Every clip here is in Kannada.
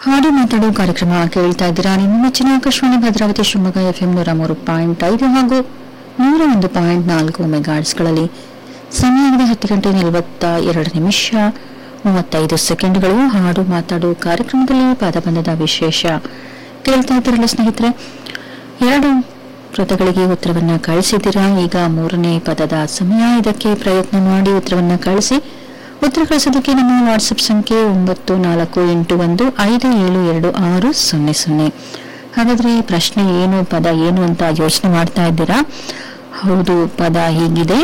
ಹಾಡು ಮಾತಾಡೋ ಕಾರ್ಯಕ್ರಮ ಕೇಳ್ತಾ ಇದ್ದೀರಾ ನಿಮ್ಮ ನೆಚ್ಚಿನ ಆಕಾಶವಾಣಿ ಭದ್ರಾವತಿ ಶಿವಮೊಗ್ಗ ಎಫ್ ಎಂ ನೂರ ಮೂರು ಪಾಯಿಂಟ್ ಐದು ಹಾಗೂ ನೂರ ಒಂದು ಪಾಯಿಂಟ್ ನಾಲ್ಕು ಮೆಗಾಟ್ಸ್ಗಳಲ್ಲಿ ಸಮಯವಿದೆ ಹತ್ತು ಗಂಟೆ ನಲವತ್ತ ಎರಡು ನಿಮಿಷ ಮೂವತ್ತೈದು ಸೆಕೆಂಡ್ಗಳು ಹಾಡು ಮಾತಾಡು ಕಾರ್ಯಕ್ರಮದಲ್ಲಿ ಪದಬಂಧದ ವಿಶೇಷ ಕೇಳ್ತಾ ಇದ್ದೀರಲ್ಲ ಸ್ನೇಹಿತರೆ ಎರಡು ಪದಗಳಿಗೆ ಉತ್ತರವನ್ನ ಕಳಿಸಿದ್ದೀರಾ ಈಗ ಮೂರನೇ ಪದದ ಸಮಯ ಇದಕ್ಕೆ ಪ್ರಯತ್ನ ಮಾಡಿ ಉತ್ತರವನ್ನ ಕಳಿಸಿ ಉತ್ತರ ಕಳಿಸೋದಕ್ಕೆ ನಮ್ಮ ವಾಟ್ಸಪ್ ಸಂಖ್ಯೆ ಒಂಬತ್ತು ನಾಲ್ಕು ಎಂಟು ಒಂದು ಐದು ಏಳು ಎರಡು ಆರು ಸೊನ್ನೆ ಸೊನ್ನೆ ಹಾಗಾದ್ರೆ ಈ ಪ್ರಶ್ನೆ ಏನು ಪದ ಏನು ಅಂತ ಯೋಚನೆ ಮಾಡ್ತಾ ಇದ್ದೀರಾ ಹೌದು ಪದ ಹೀಗಿದೆ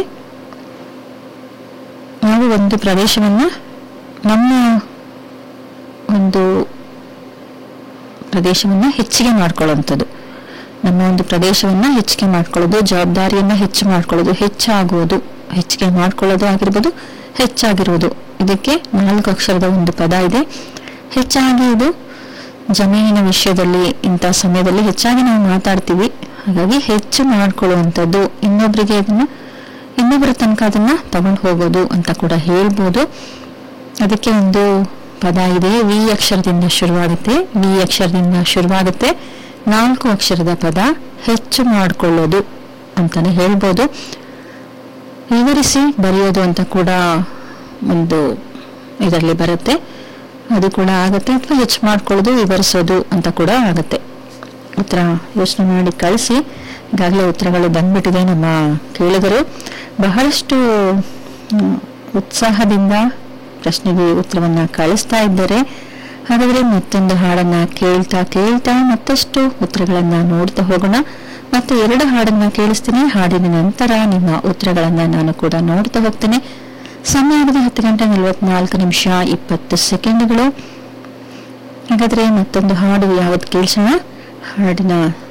ನಾವು ಒಂದು ಪ್ರದೇಶವನ್ನ ನಮ್ಮ ಒಂದು ಪ್ರದೇಶವನ್ನ ಹೆಚ್ಚಿಗೆ ಮಾಡ್ಕೊಳ್ಳುವಂಥದ್ದು ನಮ್ಮ ಒಂದು ಪ್ರದೇಶವನ್ನ ಹೆಚ್ಚಿಗೆ ಮಾಡ್ಕೊಳ್ಳೋದು ಜವಾಬ್ದಾರಿಯನ್ನ ಹೆಚ್ಚು ಮಾಡ್ಕೊಳ್ಳೋದು ಹೆಚ್ಚಾಗುವುದು ಹೆಚ್ಚಿಗೆ ಮಾಡ್ಕೊಳ್ಳೋದು ಆಗಿರ್ಬೋದು ಹೆಚ್ಚಾಗಿರುವುದು ಇದಕ್ಕೆ ನಾಲ್ಕು ಅಕ್ಷರದ ಒಂದು ಪದ ಇದೆ ಹೆಚ್ಚಾಗಿ ಇದು ಜಮೀನಿನ ವಿಷಯದಲ್ಲಿ ಇಂಥ ಸಮಯದಲ್ಲಿ ಹೆಚ್ಚಾಗಿ ನಾವು ಮಾತಾಡ್ತೀವಿ ಹಾಗಾಗಿ ಹೆಚ್ಚು ಮಾಡ್ಕೊಳ್ಳುವಂಥದ್ದು ಇನ್ನೊಬ್ಬರಿಗೆ ಅದನ್ನ ಇನ್ನೊಬ್ಬರ ತನಕ ಅದನ್ನ ತಗೊಂಡು ಹೋಗೋದು ಅಂತ ಕೂಡ ಹೇಳ್ಬೋದು ಅದಕ್ಕೆ ಒಂದು ಪದ ಇದೆ ವಿ ಅಕ್ಷರದಿಂದ ಶುರುವಾಗುತ್ತೆ ವಿ ಅಕ್ಷರದಿಂದ ಶುರುವಾಗುತ್ತೆ ನಾಲ್ಕು ಅಕ್ಷರದ ಪದ ಹೆಚ್ಚು ಮಾಡಿಕೊಳ್ಳೋದು ಅಂತಾನೆ ಹೇಳ್ಬೋದು ವಿವರಿಸಿ ಬರೆಯೋದು ಅಂತ ಕೂಡ ಒಂದು ಇದರಲ್ಲಿ ಬರುತ್ತೆ ಅದು ಕೂಡ ಆಗುತ್ತೆ ಅಥವಾ ಹೆಚ್ಚು ಮಾಡ್ಕೊಳ್ಳೋದು ವಿವರಿಸೋದು ಅಂತ ಕೂಡ ಆಗುತ್ತೆ ಉತ್ತರ ಯೋಚನೆ ಮಾಡಿ ಕಳಿಸಿ ಈಗಾಗಲೇ ಉತ್ತರಗಳು ಬಂದ್ಬಿಟ್ಟಿದೆ ನಮ್ಮ ಕೇಳಿದರು ಬಹಳಷ್ಟು ಮ್, ಉತ್ಸಾಹದಿಂದ ಪ್ರಶ್ನೆಗೆ ಉತ್ತರವನ್ನ ಕಳಿಸ್ತಾ ಇದ್ದಾರೆ ಹಾಗಾದ್ರೆ ಮತ್ತೊಂದು ಹಾಡನ್ನ ಕೇಳ್ತಾ ಕೇಳ್ತಾ ಮತ್ತಷ್ಟು ಉತ್ತರಗಳನ್ನ ನೋಡ್ತಾ ಹೋಗೋಣ ಮತ್ತೆ ಎರಡು ಹಾಡನ್ನ ಕೇಳಿಸ್ತೀನಿ ಹಾಡಿನ ನಂತರ ನಿಮ್ಮ ಉತ್ತರಗಳನ್ನ ನಾನು ಕೂಡ ನೋಡ್ತಾ ಹೋಗ್ತೇನೆ ಸಮಯ ಆಗಿದೆ ಹತ್ತು ಗಂಟೆ ನಲವತ್ನಾಲ್ಕು ನಿಮಿಷ ಇಪ್ಪತ್ತು ಸೆಕೆಂಡ್ಗಳು ಹಾಗಾದ್ರೆ ಮತ್ತೊಂದು ಹಾಡು ಯಾವ್ದು ಕೇಳಿಸೋಣ ಹಾಡಿನ